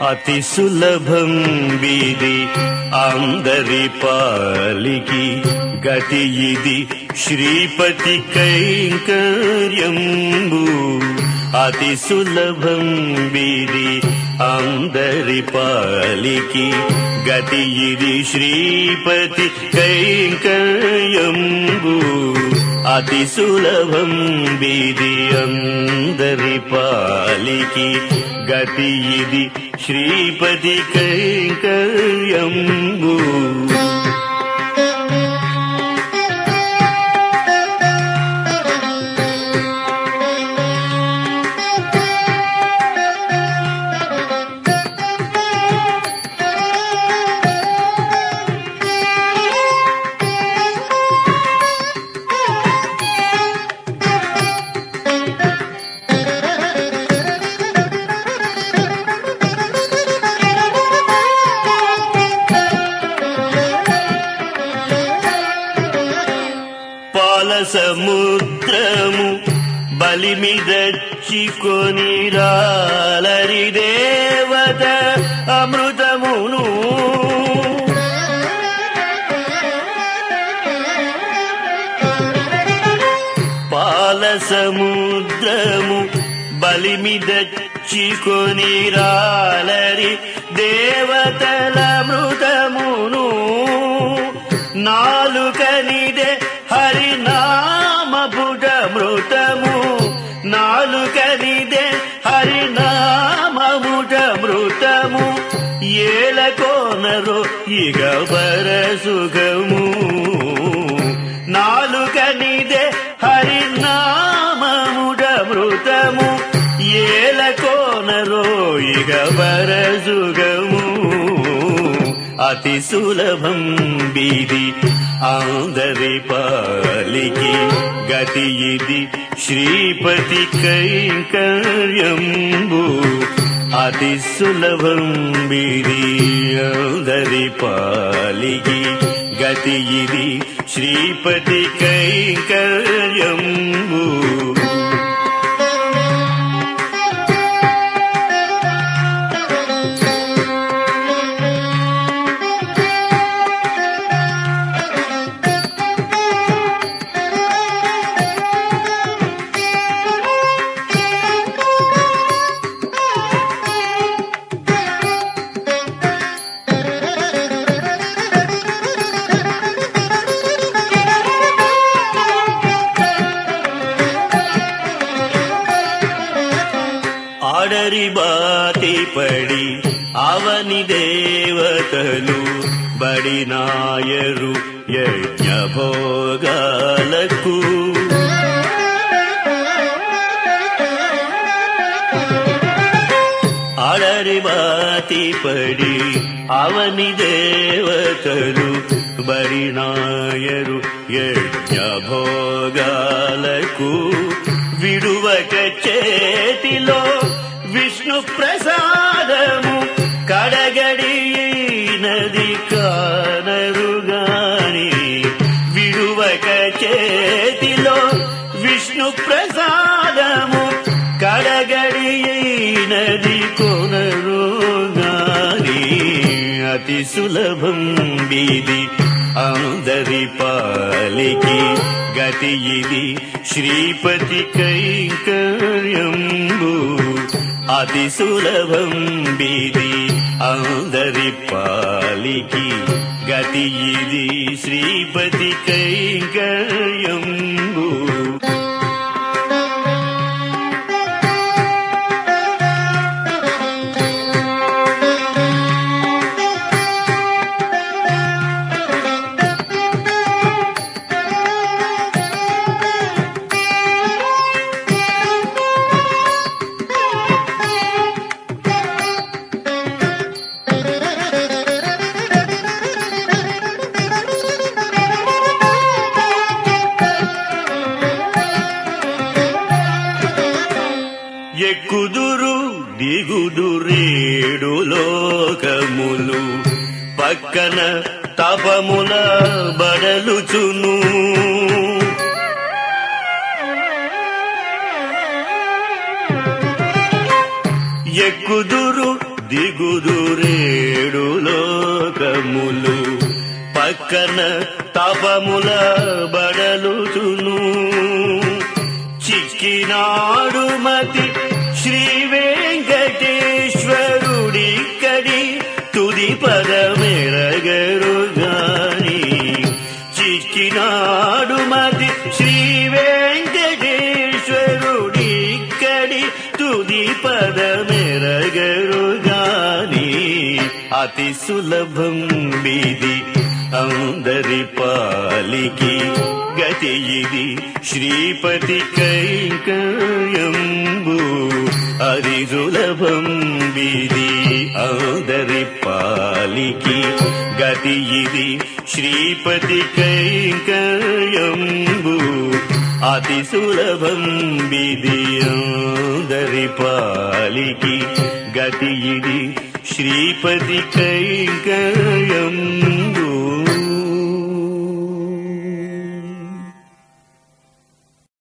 అతి సులభం వీది అందరి పాలికి గతి ఇది శ్రీపతి కైంకర్యంబు అతి సులభం వీది అందరి పాలికి గతి ఇది శ్రీపతి కైంకర్యంబు అతి సులభం వీది అందరి పాలికి గతి ఇది శ్రీపతి కైంకర్యంబు పాల సముద్రము బలిమిదచ్చికొని రాలరి దేవత అమృతమును పాల సముద్రము బలిమిదచ్చికొని రాలరి దేవతల మృతమును నాలుకనిదే హరినామపుట మృతము నాలుకనిదే హరినామముట మృతము ఏలకోనరు ఇక సుఖము నాలుకనిదే హరినామముట మృతము ఏలకోనరో ఇక సుఖము అతి సులభం బీది ఆందరి పాలికి గతి ఇది శ్రీపతి కైంకర్యంబు అతి సులభం బీది ఆందరి పాలికి గతి ఇది శ్రీపతి కైంకర్యంబు ఆడరి బాతి పడి అవని దేవతలు బడినాయరు యజ్ఞ భోగాలకు ఆడరి బాతి పడి అవని దేవతలు బడినాయరు యజ్ఞ భోగాలకు విడువక చేతిలో విష్ణు ప్రసాదము కడగడి నది కానరుగాని విడువక చేతిలో విష్ణు ప్రసాదము కడగడి నది కొనరుగాని అతి సులభం బీది అందరి పాలికి గతి ఇది శ్రీపతి కైంకర్యంబు అతి సులభం బీది అందరి పాలికి గతి ఇది శ్రీపతి కైంకర్యంబు ఎక్కుదురు దిగుదురేడు లోకములు పక్కన తపముల బడలుచును ఎక్కుదురు దిగుదురేడు లోకములు పక్కన తపముల బడలుచును చిక్కినాడు మతి శ్రీ వెంకటేశ్వరుడిక్కడి తుది పదమెరగరు గాని చిక్కినాడు మతి శ్రీ వెంకటేశ్వరుడిక్కడి తుది పదమెరగరు గాని అతి సులభం విధి అందరి పాలికి గతి ఇది శ్రీపతి కైకయంబు అది సులభం విధి అందరి పాలికి గతి ఇది శ్రీపతి కైకయంబు అతి సులభం విధి అందరి పాలికి గతి ఇది శ్రీపతి కైకయంబు